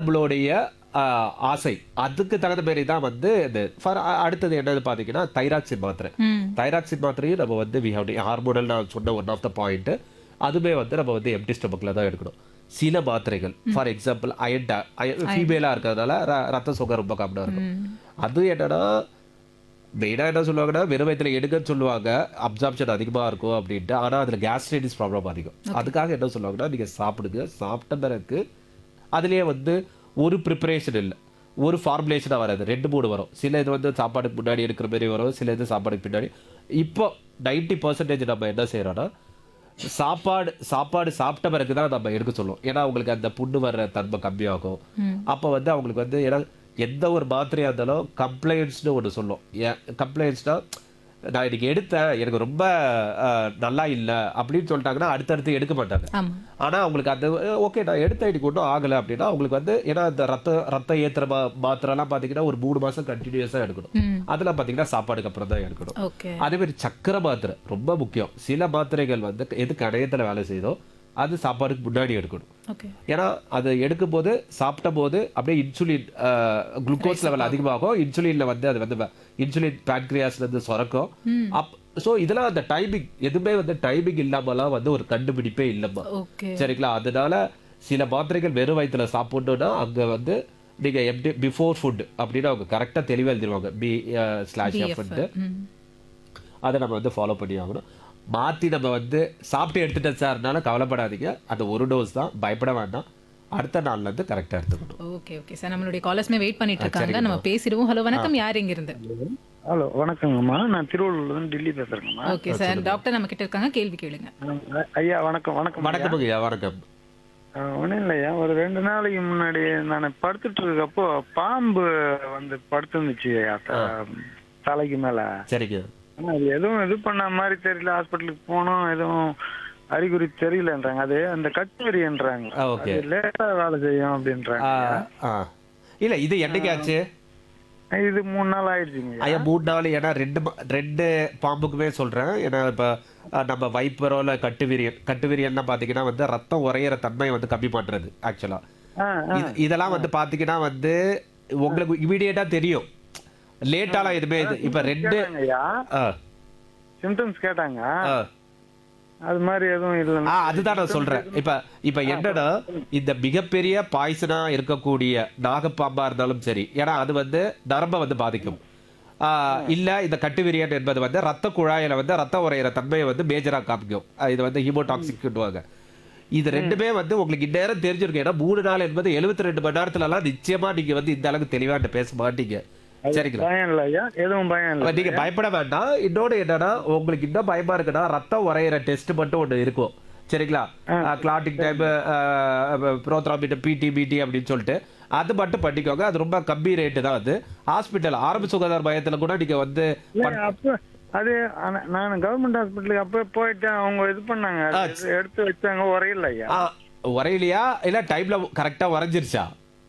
நம்மளுடைய ஆஹ், ஆசை அதுக்கு தகுந்த மாதிரி தான் வந்து இந்த for அடுத்தது என்னது பார்த்தீங்கன்னா தைராக்சின் மாத்திரை ம் தைராக்சின் மாத்திரையும் நம்ம வந்து வி ஹவ் ஹார்மோனல் நான் சொன்ன ஒன் ஆஃப் த பாயிண்ட் அதுவே வந்து நம்ம வந்து எம்டி ஸ்டொமக்கில் தான் எடுக்கணும் சில மாத்திரைகள் ஃபார் எக்ஸாம்பிள் அயன் ஃபீமேலாக இருக்கிறதுனால ர- ரத்த சோகை ரொம்ப கம்மியாக இருக்கும் அது என்னன்னா மெயினாக என்ன சொல்லுவாங்கன்னா வெறும் வயிற்றுல எடுக்கன்னு சொல்லுவாங்க அப்சார்ப்ஷன் அதிகமாக இருக்கும் அப்படின்ட்டு ஆனால் அதில் கேஸ்ட்ரைட்டிஸ் ப்ராப்ளம் அதிகம் அதுக்காக என்ன சொல்லுவாங்கன்னா நீங்கள் சாப்பிடுங்க சாப்பிட்ட பிறகு அதுலேயே வந்து ஒரு ப்ரிப்பரேஷன் இல்லை ஒரு ஃபார்முலேஷனாக வராது ரெண்டு மூணு வரும் சில இது வந்து சாப்பாடுக்கு முன்னாடி எடுக்கிற மாதிரி வரும் சில இது சாப்பாடுக்கு பின்னாடி இப்போ நைன்டி பர்சன்டேஜ் நம்ம என்ன செய்கிறோன்னா சாப்பாடு சாப்பாடு சாப்பிட்ட பிறகு தான் நம்ம எடுக்க சொல்லுவோம் ஏன்னா அவங்களுக்கு அந்த புண்ணு வர்ற தன்மை கம்மியாகும் அப்போ வந்து அவங்களுக்கு வந்து ஏன்னா எந்த ஒரு மாத்திரையாக இருந்தாலும் கம்ப்ளைண்ட்ஸ்னு ஒன்று சொல்லும் ஏன் கம்ப்ளைண்ட்ஸ்னா நான் இன்னைக்கு எடுத்தேன் எனக்கு ரொம்ப அஹ், நல்லா இல்லை அப்படின்னு சொல்லிட்டாங்கன்னா அடுத்தடுத்து எடுக்க மாட்டாங்க ஆமா ஆனால் அவங்களுக்கு அந்த ஓகே நான் எடுத்தேன் இன்னைக்கு ஒன்றும் ஆகலை அப்படின்னா அவங்களுக்கு வந்து ஏன்னா இந்த ரத்த ரத்த ஏற்றுற மா மாத்திரைலாம் பார்த்தீங்கன்னா ஒரு மூணு மாதம் கண்டினியூஸாக எடுக்கணும் ம் அதெல்லாம் பார்த்தீங்கன்னா சாப்பாடுக்கு அப்புறம் தான் எடுக்கணும் ஓகே அதே மாதிரி சக்கரை மாத்திரை ரொம்ப முக்கியம் சில மாத்திரைகள் வந்து எது கணையத்தில் வேலை செய்தோ அது சாப்பாடுக்கு முன்னாடி எடுக்கணும் ஓகே ஏன்னா அது எடுக்கும்போது சாப்பிட்ட போது அப்படியே இன்சுலின் குளுக்கோஸ் லெவல் அதிகமாகும் இன்சுலின்ல வந்து அது வந்து இன்சுலின் பேன்க்ரியாஸ்ல இருந்து சுரக்கும் அப் ஸோ இதெல்லாம் அந்த டைமிங் எதுவுமே வந்து டைமிங் இல்லாமலாம் வந்து ஒரு கண்டுபிடிப்பே இல்லைம்மா ஓகே சரிங்களா அதனால சில மாத்திரைகள் வெறும் வயிற்றுல சாப்பிடணும்னா அங்க வந்து நீங்க எப்படி பிஃபோர் ஃபுட் அப்படின்னு அவங்க கரெக்டாக தெளிவாக எழுதிருவாங்க பி ஸ்லாஷ் எஃப்ன்ட்டு ம் அதை நம்ம வந்து ஃபாலோ பண்ணி ஆகணும் மாற்றி நம்ம வந்து சாப்பிட்டு எடுத்துட்டேன் சார்னால கவலைப்படாதீங்க அந்த ஒரு டோஸ் தான் பயப்பட வேண்டாம் அடுத்த நாள்ல இருந்து கரெக்டாக எடுத்துக்கணும் ஓகே ஓகே சார் நம்மளுடைய காலர்ஸ்மே வெயிட் பண்ணிட்டு இருக்காங்க நம்ம பேசிடுவோம் ஹலோ வணக்கம் யார் இங்க இருந்து ஹலோ வணக்கங்கம்மா நான் திருவள்ளூர்லேருந்து டெல்லி பேசுறேங்கம்மா ஓகே சார் டாக்டர் நம்ம கிட்ட இருக்காங்க கேள்வி கேளுங்க அஹ் ஐயா வணக்கம் வணக்கம் வணக்கம் ஐயா வணக்கம் ஒன்றும் இல்லையா ஒரு ரெண்டு நாளைக்கு முன்னாடி நான் படுத்துட்டு இருக்கப்போ பாம்பு வந்து படுத்துருந்துச்சு ஐயா த- தலைக்கு மேல சரிங்க ஆனா அது எதுவும் இது பண்ண மாதிரி தெரியல ஹாஸ்பிட்டலுக்கு போனோம் எதுவும் அறிகுறி தெரியலன்றாங்க அது அந்த கட்டுவரின்றாங்க ஆ, okay. அது லேட்டா வேலை செய்யும் அப்படின்றாங்க ஆ, ஆ. இல்ல இது என்னைக்காச்சு இது மூணு நாள் ஆயிடுச்சுங்க ஐயா. ஐயா மூணு நாள் ஏன்னா ரெண்டு ம- ரெண்டு பாம்புக்குமே சொல்றேன் ஏன்னா இப்போ நம்ம வைப்பரோ இல்லை கட்டுவிரியன் கட்டுவிரியன்னா பார்த்தீங்கன்னா வந்து ரத்தம் உறையிற தன்மையை வந்து கம்மி பண்றது ஆக்சுவலா ஆ ஆ. இதெல்லாம் வந்து பார்த்தீங்கன்னா வந்து உங்களுக்கு இமீடியட்டா தெரியும் லேட்டாலாம் எதுவுமே இது இப்போ ரெண்டு கேட்டாங்க ஐயா ஆ சிம்டம்ஸ் கேட்டாங்க ஆ அது மாதிரி எதுவும் ஆ இல்லைன்னா அதுதான் நான் சொல்றேன் இப்ப இப்ப என்னன்னா இந்த மிகப்பெரிய பாய்சனா இருக்கக்கூடிய நாகப்பாம்பா இருந்தாலும் சரி ஏன்னா அது வந்து நரம்ப வந்து பாதிக்கும் ஆ, இல்ல இந்த கட்டுவிரியன் என்பது வந்து ரத்த குழாயில வந்து ரத்த உறையிற தன்மையை வந்து மேஜரா காமிக்கும் ஆ, இது வந்து ஹீமோடாக்சிக்னுவாங்க இது ரெண்டுமே வந்து உங்களுக்கு இந்நேரம் தெரிஞ்சிருக்கும் ஏன்னா மூணு நாள் என்பது 72 ரெண்டு மணி நேரத்துல எல்லாம் நிச்சயமா நீங்க வந்து இந்த அளவுக்கு தெளிவா என்கிட்ட பேச மாட்டீங்க சரிங்களா பயம் இல்லை ஐயா எதுவும் பயம் இல்லை அப்ப நீங்க பயப்பட வேண்டாம் இன்னொன்று என்னன்னா உங்களுக்கு இன்னும் பயமா இருக்குன்னா ரத்தம் உறையிற டெஸ்ட் மட்டும் ஒண்ணு இருக்கும் சரிங்களா கிளாட்டிங் டைம் ப்ரோத்ராபிட்ட பிடி பிடி அப்படின்னு சொல்லிட்டு அது மட்டும் பண்ணிக்கோங்க அது ரொம்ப கம்மி ரேட்டு தான் அது ஹாஸ்பிட்டல் ஆரம்ப சுகாதார மையத்துல கூட நீங்க வந்து இல்ல, அப்ப அது ஆனா, நான் கவர்மெண்ட் ஹாஸ்பிட்டலுக்கு அப்ப போயிட்டேன் அவங்க இது பண்ணாங்க அது இது எடுத்து வச்சாங்க உரையில ஐயா ஆ, உறையிலையா இல்ல டைம்ல கரெக்டா உறைஞ்சிருச்சா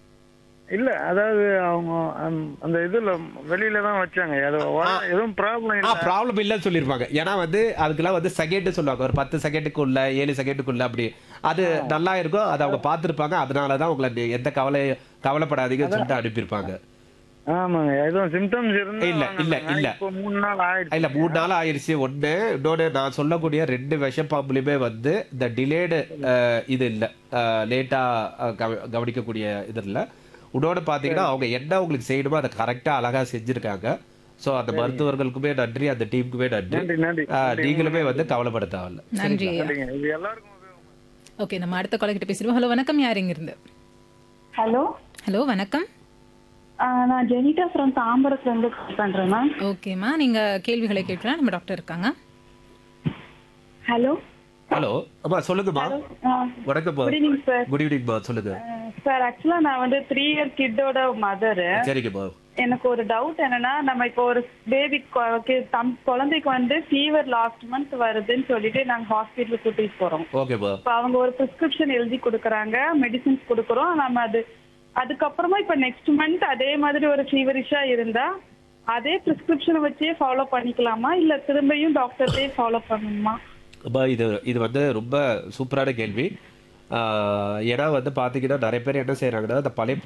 இல்ல அதாவது அவங்க அந்த- அந்த இதுல வெளியில தான் வச்சாங்க அது உரை- எதுவும் ப்ராப்ளம் ஆ இல்ல ப்ராப்ளம் இல்லைன்னு சொல்லியிருப்பாங்க ஏன்னா வந்து அதுக்கெல்லாம் வந்து செகண்ட் சொல்லுவாங்க ஒரு பத்து செகண்டுக்குள்ள ஏழு செகண்டுக்குள்ள அப்படி அது நல்லா இருக்கும் அதை அவங்க பார்த்துருப்பாங்க அதனால தான் உங்களை நீ எந்த கவலை கவலைப்படாதீங்கன்னு சொல்லிட்டு அனுப்பியிருப்பாங்க ஆமாங்க எதுவும் சிம்டம்ஸ் இருந்தா இல்ல, வாங்க. இல்ல, நான் இல்ல. இப்போ மூணு நாள் ஆயிடுச்சு இல்ல மூணு நாள் ஆயிருச்சு ஒண்ணு இன்னொன்று நான் சொல்லக்கூடிய ரெண்டு விஷப்பாம்புலையுமே வந்து இந்த டிலேடு இது இல்ல லேட்டா கவனிக்கக்கூடிய இது இல்ல இன்னொன்று பார்த்தீங்கன்னா அவங்க என்ன உங்களுக்கு செய்யணுமோ அதை கரெக்டா அழகா செஞ்சிருக்காங்க ஸோ அந்த மருத்துவர்களுக்குமே நன்றி அந்த டீமுக்குமே நன்றி நன்றி நன்றி ஆ, நீங்களுமே வந்து கவலைப்பட தேவையில்ல நன்றி சரிங்க இது எல்லாருக்கும் உபயோகமா ஓகே நம்ம அடுத்த காலர் கிட்ட பேசிடுவோம் ஹலோ வணக்கம் யார் இங்க இருந்து ஹலோ ஹலோ வணக்கம் நான் ஜெனிட்டா ஃப்ரம் தாம்பரத்துல இருந்து கால் பண்றேன் மேம் ஓகேம்மா நீங்க கேள்விகளை கேட்கலாம் நம்ம டாக்டர் இருக்காங்க ஹலோ ஹலோ அம்மா சொல்லுங்கம்மா வணக்கம்மா குட் ஈவினிங் சார் குட் ஈவினிங்மா சொல்லுங்க சார் ஆக்சுவலா நான் வந்து த்ரீ இயர் கிட்டோட மதரு சரிங்கம்மா எனக்கு ஒரு டவுட் என்னன்னா நம்ம இப்போ ஒரு பேபி தம் குழந்தைக்கு வந்து ஃபீவர் லாஸ்ட் மந்த் வருதுன்னு சொல்லிட்டு நாங்க ஹாஸ்பிட்டலுக்கு கூட்டிட்டு போறோம் ஓகேம்மா இப்போ அவங்க ஒரு பிரிஸ்கிரிப்ஷன் எழுதி கொடுக்குறாங்க மெடிசின்ஸ் கொடுக்குறோம் நம்ம அது அதுக்கப்புறமா இப்போ நெக்ஸ்ட் மந்த் அதே மாதிரி ஒரு ஃபீவரிஷா இருந்தா அதே பிரிஸ்கிரிப்ஷனை வச்சே ஃபாலோ பண்ணிக்கலாமா இல்ல திரும்பியும் டாக்டர்டே ஃபாலோ பண்ணணுமா அம்மா இது இது வந்து ரொம்ப சூப்பரான கேள்வி ஆஹ் ஏன்னா வந்து பார்த்தீங்கன்னா நிறைய பேர் என்ன செய்கிறாங்கன்னா அந்த பழைய